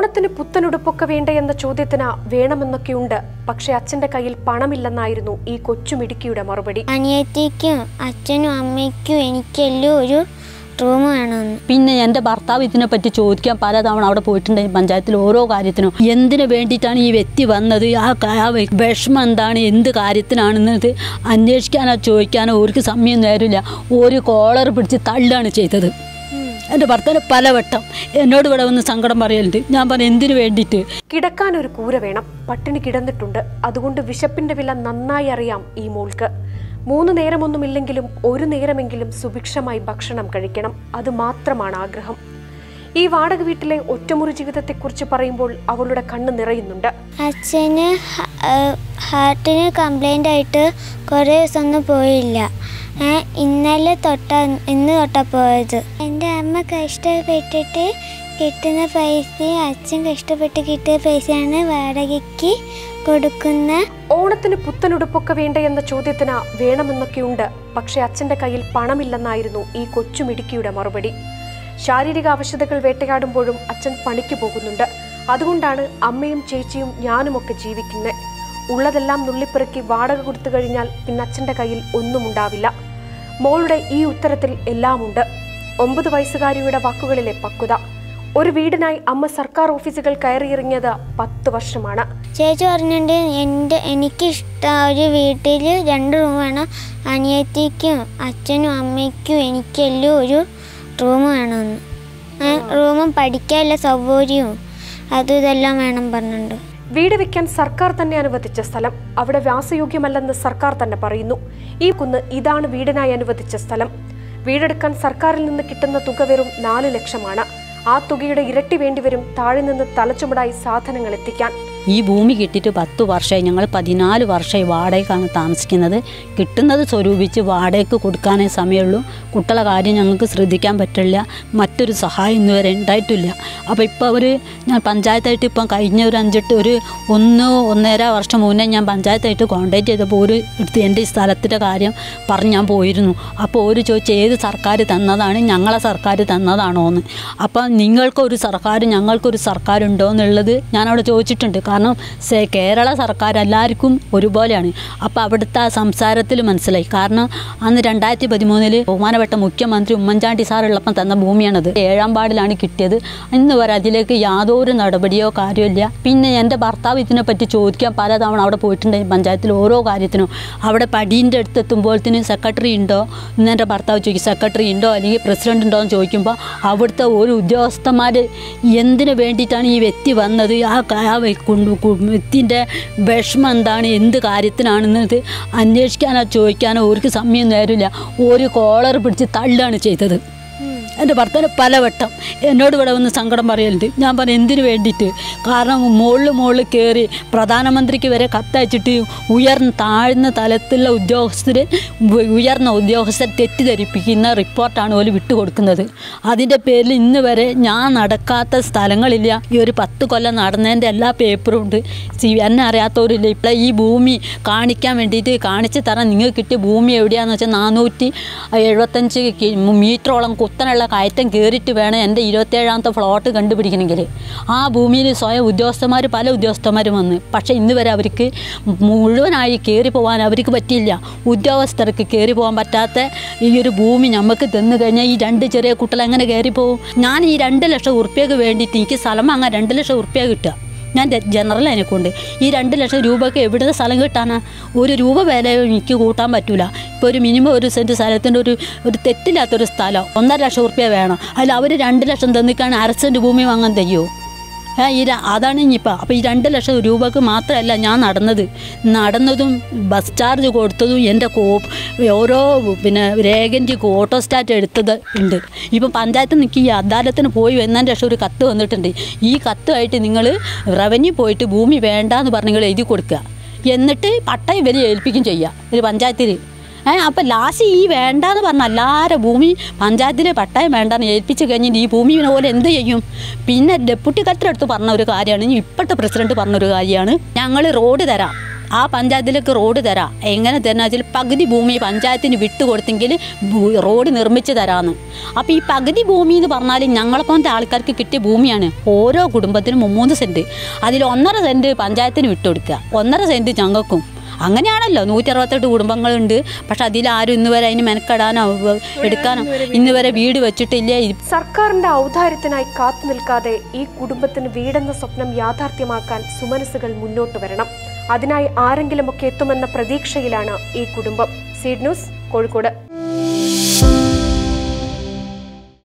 ഓണത്തിന് പുത്തനുടുപ്പൊക്കെ വേണ്ട എന്ന ചോദ്യത്തിന് വേണമെന്നൊക്കെയുണ്ട് പക്ഷെ അച്ഛന്റെ കയ്യിൽ പണമില്ലെന്നായിരുന്നു ഈ കൊച്ചുമിടുക്കിയുടെ മറുപടി അനിയത്തിക്കും അച്ഛനും അമ്മയ്ക്കും എനിക്കെല്ലാം ഒരു റൂം വേണമെന്ന് പിന്നെ എൻ്റെ ഭർത്താവ് ഇതിനെപ്പറ്റി ചോദിക്കാൻ പലതവണ അവിടെ പോയിട്ടുണ്ട് പഞ്ചായത്തിൽ ഓരോ കാര്യത്തിനും എന്തിനു വേണ്ടിയിട്ടാണ് ഈ വ്യക്തി വന്നത് ആ ക- ആ വ്യ- വിഷമം എന്താണ് എന്ത് കാര്യത്തിനാണെന്നത് അന്വേഷിക്കാനോ ചോദിക്കാനോ ഒരു സമയം നേരില്ല ഒരു കോളർ പിടിച്ച് തള്ളുകയാണ് ചെയ്തത് എൻ്റെ ഭർത്താവ് പലവട്ടം എന്നോട് ഇവിടെ വന്ന് സങ്കടം പറയലുണ്ട് ഞാൻ പറഞ്ഞു എന്തിനു വേണ്ടിയിട്ട് കിടക്കാൻ ഒരു കൂര വേണം പട്ടിണി കിടന്നിട്ടുണ്ട് അതുകൊണ്ട് വിശപ്പിന്റെ വില നന്നായി അറിയാം ഈ മോൾക്ക് മൂന്ന് നേരമൊന്നുമില്ലെങ്കിലും ഒരു നേരമെങ്കിലും സുഭിക്ഷമായി ഭക്ഷണം കഴിക്കണം അത് മാത്രമാണ് ആഗ്രഹം ഈ വാടക വീട്ടിലെ ഒറ്റമുറി ജീവിതത്തെക്കുറിച്ച് പറയുമ്പോൾ അവളുടെ കണ്ണ് നിറയുന്നുണ്ട് അച്ഛന് ഹ- ഏഹ് ഹാർട്ടിന് കംപ്ലൈൻ്റ് ആയിട്ട് കുറേ ദിവസമൊന്നും പോയില്ല ഏ, ഇന്നലെ തൊട്ടാ ഇന്ന് തൊട്ടാ പോയത് എൻ്റെ അമ്മ കഷ്ടപ്പെട്ടിട്ട് കിട്ടുന്ന പൈസയും അച്ഛൻ കഷ്ടപ്പെട്ട് കിട്ടിയ പൈസയാണ് വാടകയ്ക്ക് കൊടുക്കുന്ന ഓണത്തിന് പുത്തനുടുപ്പൊക്കെ വേണ്ട എന്ന ചോദ്യത്തിന് വേണമെന്നൊക്കെയുണ്ട് പക്ഷെ അച്ഛന്റെ കയ്യിൽ പണമില്ലെന്നായിരുന്നു ഈ കൊച്ചുമിടുക്കിയുടെ മറുപടി ശാരീരിക അവശതകൾ വേട്ടയാടുമ്പോഴും അച്ഛൻ പണിക്ക് പോകുന്നുണ്ട് അതുകൊണ്ടാണ് അമ്മയും ചേച്ചിയും ഞാനുമൊക്കെ ജീവിക്കുന്നത് ഉള്ളതെല്ലാം നുള്ളിപ്പെറുക്കി വാടക കൊടുത്തു കഴിഞ്ഞാൽ പിന്നെ അച്ഛന്റെ കയ്യിൽ ഒന്നും ഉണ്ടാവില്ല മോളുടെ ഈ ഉത്തരത്തിൽ എല്ലാമുണ്ട് ഒമ്പത് വയസ്സുകാരിയുടെ വാക്കുകളിലെ പക്വത ഒരു വീടിനായി അമ്മ സർക്കാർ ഓഫീസുകൾ കയറിയിറങ്ങിയത് പത്ത് വർഷമാണ് ചേച്ചി പറഞ്ഞിട്ടുണ്ട് എൻ്റെ എനിക്കിഷ്ടം ഒരു വീട്ടിൽ രണ്ട് റൂം വേണം അനിയത്തിക്കും അച്ഛനും അമ്മയ്ക്കും എനിക്കെല്ലാം ഒരു റൂം വേണമെന്ന് ഏ, റൂമും പഠിക്കാനുള്ള സൗകര്യവും അതും ഇതെല്ലാം വേണം പറഞ്ഞിട്ടുണ്ട് വീട് വെക്കാൻ സർക്കാർ തന്നെ അനുവദിച്ച സ്ഥലം അവിടെ വ്യാസയോഗ്യമല്ലെന്ന് സർക്കാർ തന്നെ പറയുന്നു ഈ കുന്ന് ഇതാണ് വീടിനായി അനുവദിച്ച സ്ഥലം വീടെടുക്കാൻ സർക്കാരിൽ നിന്ന് കിട്ടുന്ന തുക വെറും നാല് ലക്ഷമാണ് ആ തുകയുടെ ഇരട്ടി വേണ്ടിവരും താഴെ നിന്ന് തലച്ചുമടായി സാധനങ്ങൾ എത്തിക്കാൻ ഈ ഭൂമി കിട്ടിയിട്ട് പത്ത് വർഷമായി ഞങ്ങൾ പതിനാല് വർഷമായി വാടകയ്ക്കാണ് താമസിക്കുന്നത് കിട്ടുന്നത് സ്വരൂപിച്ച് വാടകയ്ക്ക് കൊടുക്കാനേ സമയമുള്ളൂ കുട്ടികളെ കാര്യം ഞങ്ങൾക്ക് ശ്രദ്ധിക്കാൻ പറ്റില്ല മറ്റൊരു സഹായം ഇന്നുവരെ ഉണ്ടായിട്ടില്ല അപ്പോൾ ഇപ്പോൾ അവർ ഞാൻ പഞ്ചായത്തായിട്ട് ഇപ്പം കഴിഞ്ഞ ഒരു അഞ്ചെട്ട് ഒരു ഒന്ന് ഒന്നര വർഷം മുന്നേ ഞാൻ പഞ്ചായത്തായിട്ട് കോൺടാക്ട് ചെയ്തപ്പോൾ ഒരു എടുത്ത് എൻ്റെ ഈ സ്ഥലത്തിൻ്റെ കാര്യം പറഞ്ഞ് ഞാൻ പോയിരുന്നു അപ്പോൾ ഒരു ചോദിച്ചു ഏത് സർക്കാർ തന്നതാണ് ഞങ്ങളെ സർക്കാർ തന്നതാണോ എന്ന് അപ്പം നിങ്ങൾക്കൊരു സർക്കാർ ഞങ്ങൾക്കൊരു സർക്കാർ ഉണ്ടോ എന്നുള്ളത് ഞാൻ അവിടെ ചോദിച്ചിട്ടുണ്ട് കാരണം സെ- കേരള സർക്കാർ എല്ലാവർക്കും ഒരുപോലെയാണ് അപ്പോൾ അവിടുത്തെ ആ സംസാരത്തിൽ മനസ്സിലായി കാരണം അന്ന് രണ്ടായിരത്തി പതിമൂന്നിൽ ബഹുമാനപ്പെട്ട മുഖ്യമന്ത്രി ഉമ്മൻചാണ്ടി സാർ ഉള്ളപ്പം തന്ന ഭൂമിയാണത് ഏഴാം പാടിലാണ് കിട്ടിയത് ഇന്ന് വരെ അതിലേക്ക് യാതൊരു നടപടിയോ കാര്യമില്ല പിന്നെ എൻ്റെ ഭർത്താവ് ഇതിനെപ്പറ്റി ചോദിക്കാൻ പലതവണ അവിടെ പോയിട്ടുണ്ട് പഞ്ചായത്തിൽ ഓരോ കാര്യത്തിനും അവിടെ പടീൻ്റെ അടുത്ത് എത്തുമ്പോഴത്തേന് സെക്രട്ടറി ഉണ്ടോ ഇന്ന് എൻ്റെ ഭർത്താവ് ചോദിക്കും സെക്രട്ടറി ഉണ്ടോ അല്ലെങ്കിൽ പ്രസിഡന്റ് ഉണ്ടോ എന്ന് ചോദിക്കുമ്പോൾ അവിടുത്തെ ഒരു ഉദ്യോഗസ്ഥന്മാർ എന്തിനു വേണ്ടിയിട്ടാണ് ഈ വ്യക്തി വന്നത് ആ ക- ആ വ്യ- കൊണ്ട് കു- വ്യക്തിൻ്റെ വിഷമം എന്താണ് എന്ത് കാര്യത്തിനാണെന്നത് അന്വേഷിക്കാനോ ചോദിക്കാനോ ഒരു സമയം നേരില്ല ഒരു കോളർ പിടിച്ച് തള്ളുകയാണ് ചെയ്തത് എൻ്റെ ഭർത്താവ് പലവട്ടം എന്നോട് ഇവിടെ വന്ന് സങ്കടം പറയലുണ്ട് ഞാൻ പറഞ്ഞു എന്തിനു വേണ്ടിയിട്ട് കാരണം മുകളിൽ മുകളിൽ കയറി പ്രധാനമന്ത്രിക്ക് വരെ കത്തയച്ചിട്ട് ഉയർന്ന താഴ്ന്ന തലത്തിലുള്ള ഉദ്യോഗസ്ഥർ ഉയർന്ന ഉദ്യോഗസ്ഥർ തെറ്റിദ്ധരിപ്പിക്കുന്ന റിപ്പോർട്ടാണ് ഓല് വിട്ടുകൊടുക്കുന്നത് അതിൻ്റെ പേരിൽ ഇന്ന് വരെ ഞാൻ നടക്കാത്ത സ്ഥലങ്ങളില്ല ഈ ഒരു പത്ത് കൊല്ലം നടന്നതിൻ്റെ എല്ലാ പേപ്പറും ഉണ്ട് സി എന്നെ അറിയാത്തവരില്ല ഇപ്പോൾ ഈ ഭൂമി കാണിക്കാൻ വേണ്ടിയിട്ട് കാണിച്ച് തരാൻ നിങ്ങൾക്ക് കിട്ടിയ ഭൂമി എവിടെയാണെന്ന് വെച്ചാൽ നാനൂറ്റി എഴുപത്തഞ്ച് കി- മീറ്ററോളം കുത്തനുള്ള കയറ്റം കയറിയിട്ട് വേണം എൻ്റെ ഇരുപത്തേഴാമത്തെ ഫ്ലോട്ട് കണ്ടുപിടിക്കണമെങ്കിൽ ആ ഭൂമിയിൽ സ്വയം ഉദ്യോഗസ്ഥന്മാർ പല ഉദ്യോഗസ്ഥന്മാരും വന്ന് പക്ഷേ ഇന്ന് വരെ അവർക്ക് മുഴുവനായി കയറി പോകാൻ അവർക്ക് പറ്റിയില്ല ഉദ്യോഗസ്ഥർക്ക് കയറി പോകാൻ പറ്റാത്ത ഈ ഒരു ഭൂമി നമുക്ക് തന്നു കഴിഞ്ഞാൽ ഈ രണ്ട് ചെറിയ കുട്ടികൾ എങ്ങനെ കയറി പോകും ഞാൻ ഈ രണ്ട് ലക്ഷം ഉറുപ്പ്യക്ക് വേണ്ടിയിട്ട് എനിക്ക് സ്ഥലം വാങ്ങാൻ രണ്ട് ലക്ഷം ഉറുപ്പ്യ കിട്ടുക ഞാൻ ജ- ജനറൽ അതിനെക്കൊണ്ട് ഈ രണ്ട് ലക്ഷം രൂപയ്ക്ക് എവിടുത്തെ സ്ഥലം കിട്ടാനാ ഒരു രൂപ വില എനിക്ക് കൂട്ടാൻ പറ്റൂല ഇപ്പോൾ ഒരു മിനിമം ഒരു സെൻറ്റ് സ്ഥലത്തിൻ്റെ ഒരു ഒരു തെറ്റില്ലാത്തൊരു സ്ഥലം ഒന്നര ലക്ഷം ഉറുപ്പ്യ വേണം അതിൽ അവർ രണ്ട് ലക്ഷം തന്നിക്കാണ് അര സെൻറ്റ് ഭൂമി വാങ്ങാൻ തയ്യോ ഏ, ഈ ര- അതാണ് ഇനിയിപ്പോൾ അപ്പോൾ ഈ രണ്ട് ലക്ഷം രൂപക്ക് മാത്രമല്ല ഞാൻ നടന്നത് നടന്നതും ബസ് ചാർജ് കൊടുത്തതും എൻ്റെ കോ ഓരോ പിന്നെ രേഖൻ്റെ ഓട്ടോ സ്റ്റാറ്റ് എടുത്തത് ഉണ്ട് ഇപ്പം പഞ്ചായത്ത് നിൽക്കി ഈ അദാലത്തിന് പോയി എന്നതിന് ശേഷം ഒരു കത്ത് വന്നിട്ടുണ്ട് ഈ കത്തുമായിട്ട് നിങ്ങൾ റവന്യൂ പോയിട്ട് ഭൂമി വേണ്ടാന്ന് പറഞ്ഞ് നിങ്ങൾ എഴുതി കൊടുക്കുക എന്നിട്ട് പട്ട ഇവർ ഏൽപ്പിക്കും ചെയ്യുക ഒരു പഞ്ചായത്തിൽ ഏ അപ്പം ലാസ്റ്റ് ഈ വേണ്ടാന്ന് പറഞ്ഞ എല്ലാവരും ഭൂമി പഞ്ചായത്തിലെ പട്ടയം വേണ്ടാന്ന് ഏൽപ്പിച്ച് കഴിഞ്ഞിട്ട് ഈ ഭൂമി പിന്നെ പോലെ എന്ത് ചെയ്യും പിന്നെ ഡെപ്യൂട്ടി കളക്ടർ അടുത്ത് പറഞ്ഞ ഒരു കാര്യമാണ് ഇപ്പോഴത്തെ പ്രസിഡന്റ് പറഞ്ഞൊരു കാര്യമാണ് ഞങ്ങൾ റോഡ് തരാം ആ പഞ്ചായത്തിലേക്ക് റോഡ് തരാം എങ്ങനെ തരാന്ന് വെച്ചാൽ പകുതി ഭൂമി പഞ്ചായത്തിന് വിട്ടുകൊടുത്തെങ്കിൽ ഭൂ- റോഡ് നിർമ്മിച്ച് തരാമെന്ന് അപ്പോൾ ഈ പകുതി ഭൂമി എന്ന് പറഞ്ഞാൽ ഞങ്ങളെപ്പോലത്തെ ആൾക്കാർക്ക് കിട്ടിയ ഭൂമിയാണ് ഓരോ കുടുംബത്തിനും മൂന്ന് സെൻറ്റ് അതിൽ ഒന്നര സെൻറ്റ് പഞ്ചായത്തിന് വിട്ടുകൊടുക്കുക ഒന്നര സെൻറ്റ് ഞങ്ങൾക്കും അങ്ങനെയാണല്ലോ നൂറ്റി അറുപത്തെട്ട് കുടുംബങ്ങളുണ്ട് പക്ഷെ അതിലാരും ഇന്ന് വരെ അതിന് മെനക്കെടാനോ വ- എടുക്കാനോ ഇന്ന് വരെ വീട് വെച്ചിട്ടില്ല ഇത് സർക്കാരിന്റെ ഔദാര്യത്തിനായി കാത്തു നിൽക്കാതെ ഈ കുടുംബത്തിന് വീടെന്ന സ്വപ്നം യാഥാർത്ഥ്യമാക്കാൻ സുമനസുകൾ മുന്നോട്ട് വരണം അതിനായി ആരെങ്കിലുമൊക്കെ എത്തുമെന്ന പ്രതീക്ഷയിലാണ് ഈ കുടുംബം സീഡ് ന്യൂസ് കോഴിക്കോട്